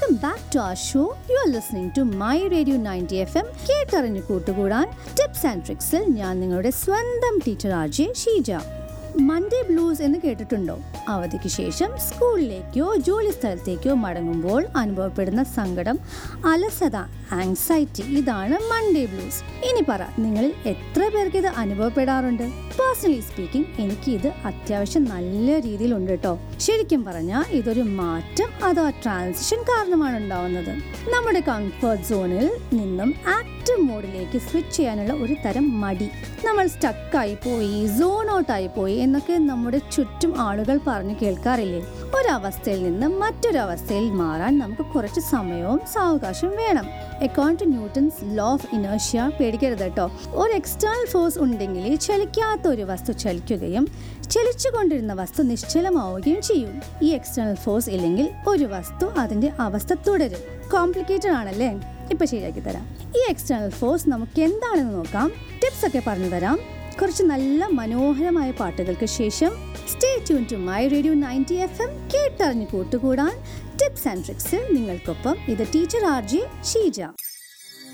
welcome back to our show you are listening to my radio ninety F M കേട്ടറിഞ്ഞു കൂട്ടുകൂടാൻ tips and ട്രിക്സിൽ ഞാൻ നിങ്ങളുടെ സ്വന്തം teacher RJ Sheeja Monday blues എന്ന് കേട്ടിട്ടുണ്ടോ അവധിക്ക് ശേഷം സ്കൂളിലേക്കോ ജോലി സ്ഥലത്തേക്കോ മടങ്ങുമ്പോൾ അനുഭവപ്പെടുന്ന സങ്കടം അലസത ആങ്സൈറ്റി ഇതാണ് മൺഡേ ബ്ലൂസ് ഇനി പറ നിങ്ങളിൽ എത്ര പേർക്ക് ഇത് അനുഭവപ്പെടാറുണ്ട് പേഴ്സണലി സ്പീക്കിംഗ് എനിക്ക് ഇത് അത്യാവശ്യം നല്ല രീതിയിലുണ്ട് കേട്ടോ ശരിക്കും പറഞ്ഞാൽ ഇതൊരു മാറ്റം അഥവാ ട്രാൻസിഷൻ കാരണമാണ് ഉണ്ടാവുന്നത് നമ്മുടെ കംഫർട്ട് സോണിൽ നിന്നും ആക്റ്റീവ് മോഡിലേക്ക് സ്വിച്ച് ചെയ്യാനുള്ള ഒരു തരം മടി നമ്മൾ സ്റ്റക്കായി പോയി സോൺ ഔട്ടായി പോയി എന്നൊക്കെ നമ്മുടെ ചുറ്റും ആളുകൾ പറഞ്ഞു കേൾക്കാറില്ലേ ഒരവസ്ഥയിൽ നിന്ന് മറ്റൊരവസ്ഥയിൽ മാറാൻ നമുക്ക് കുറച്ച് സമയവും സാവകാശം വേണം according to Newton's law of ഇനേഷ്യ പേടിക്കരുത് കേട്ടോ ഒരു എക്സ്റ്റേണൽ ഫോഴ്സ് ഉണ്ടെങ്കിൽ ചലിക്കാത്ത ഒരു വസ്തു ചലിക്കുകയും ചലിച്ചുകൊണ്ടിരുന്ന വസ്തു നിശ്ചലമാവുകയും ചെയ്യും ഈ എക്സ്റ്റേണൽ ഫോഴ്സ് ഇല്ലെങ്കിൽ ഒരു വസ്തു അതിന്റെ അവസ്ഥ തുടരും കോംപ്ലിക്കേറ്റഡ് ആണല്ലേ ഇപ്പൊ ശരിയാക്കി തരാം ഈ എക്സ്റ്റേണൽ ഫോഴ്സ് നമുക്ക് എന്താണെന്ന് നോക്കാം ടിപ്സ് ഒക്കെ പറഞ്ഞു തരാം കുറച്ച് നല്ല മനോഹരമായ പാട്ടുകൾക്ക് ശേഷം stay tuned to my radio ninety F M കേട്ടറിഞ്ഞ് കൂട്ടുകൂടാൻ ടിപ്സ് ആൻഡ് ട്രിക്സിൽ നിങ്ങൾക്കൊപ്പം ഇത് ടീച്ചർ ആർ ജെ ഷീജ